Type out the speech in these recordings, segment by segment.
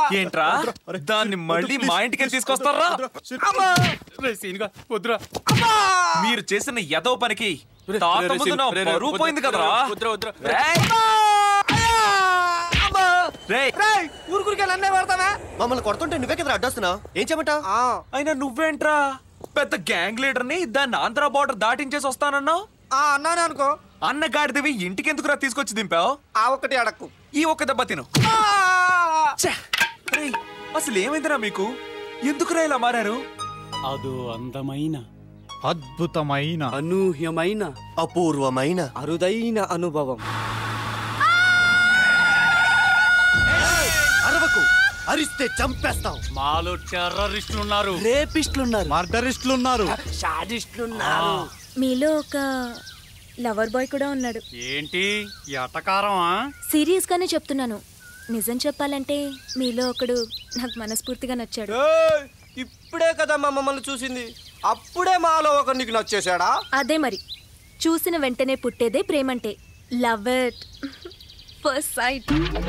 ఏంట్రా దాన్ని మళ్ళీ మా ఇంటికి తీసుకొస్తారా రే సీనుగా వద్దురా మీరు చేసిన ఎదో పనికి తాత ముందు నా పరువు పోయింది కదరా వద్దురా వద్దురా రేయ్! రేయ్! ఊరుకురికే నన్నే పడతావా మమ్మల్ని కొడుతుంటే నువ్వే కదా అడ్డొస్తున్నావు ఏం చెప్పంటావు అయినా నువ్వేంట్రా పెద్ద గ్యాంగ్ లీడర్ ని దాన్ని ఆంధ్ర బార్డర్ దాటించేసి వస్తానన్నావు అన్నానే అనుకో అన్న గాడిదవి ఇంటికి ఎందుకురా తీసుకొచ్చి దింపావు ఆ ఒక్కటి అడక్కు ఈ ఒక్క దెబ్బ తిను ఛే! రేయ్, అసలు ఏమైందిరా మీకు ఎందుకురా ఇలా మారారు అదో అందమైన అద్భుతమైన అనూహ్యమైన అపూర్వమైన అరుదైన అనుభవం అరవకు అరిస్తే చంపేస్తాం మాలో టెర్రరిస్టులు ఉన్నారు రేపిస్టులున్నారు మర్డరిస్టులు ఉన్నారు షాడిస్టులున్నారు మీలో ఒక లవర్ బాయ్ కూడా ఉన్నాడు ఏంటి ఎటకారమా సీరియస్ గానే చెప్తున్నాను నిజం చెప్పాలంటే మీలో ఒకడు నాకు మనస్ఫూర్తిగా నచ్చాడు ఏయ్, ఇప్పుడే కదా మా మమ్మల్ని చూసింది అప్పుడే మాలో ఒక నీకు నచ్చేసాడా అదే మరి చూసిన వెంటనే పుట్టేదే ప్రేమంటే love at first sight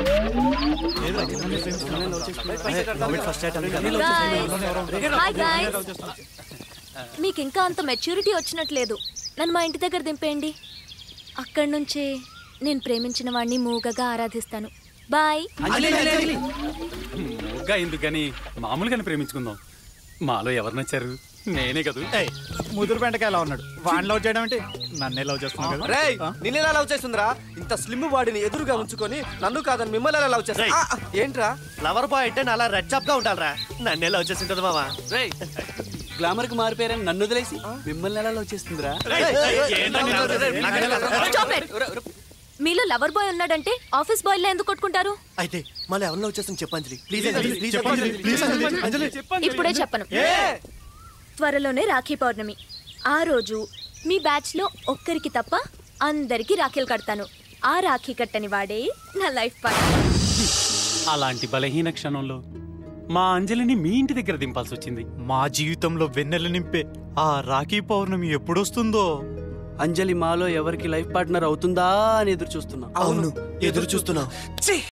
hi guys మీకు ఇంకా అంత మెచ్యూరిటీ వచ్చినట్లేదు నన్ను మా ఇంటి దగ్గర దింపేయండి అక్కడి నుంచే నేను ప్రేమించిన వాడిని మూగగా ఆరాధిస్తాను బాయ్ మూగ్గా ఎందుకని మామూలుగానే ప్రేమించుకుందాం మాలో ఎవరు నచ్చారు నేనే కదా ఏయ్, ముదురు బెండకాయలా ఉన్నాడు వాడిని లవ్ చేయడం అంటే నన్నే లవ్ చేస్తున్నావు కదా రేయ్ ఆ? నిన్నెలా లవ్ చేస్తుందిరా ఇంత స్లిమ్ బాడీని ఎదురుగా ఉంచుకొని నన్ను కాదని మిమ్మల్ని ఎలా లవ్ చేస్తా రేయ్. ఆ, ఆ, ఏంట్రా ఫ్లవర్ బాయ్ అంటే నాలా రెడ్ చాప్ గా ఉండాలరా నన్నే లవ్ చేసి ఉంటుంది మావా గ్లామర్ కి మారిపోయారని నన్ను వదిలేసి మిమ్మల్ని ఎలా లవ్ చేస్తుందిరా Stop it. మీలో లవర్ బాయ్ ఉన్నాడంటే ఆఫీస్ బాయ్ లో ఎందుకు కొట్టుకుంటారు అయితే మళ్ళీ ఎవరిని లవ్ చేస్తాను చెప్పంజలి ప్లీజ్ ప్లీజ్ చెప్పండి ప్లీజ్ అంజలి అంజలి ఇప్పుడే చెప్పను త్వరలోనే రాఖీ పౌర్ణమి ఆ రోజు మీ బ్యాచ్ లో ఒక్కరికి తప్ప అందరికి రాఖీలు కడతాను ఆ రాఖీ కట్టని వాడే నా లైఫ్ పార్ట్నర్ అలాంటి బలహీన క్షణంలో మా అంజలిని మీ ఇంటి దగ్గర దింపాల్సి వచ్చింది మా జీవితంలో వెన్నెల నింపే ఆ రాఖీ పౌర్ణమి ఎప్పుడొస్తుందో అంజలి మాలో ఎవరికి లైఫ్ పార్ట్నర్ అవుతుందా అని ఎదురు చూస్తున్నా అవును ఎదురు చూస్తున్నావు ఛీ!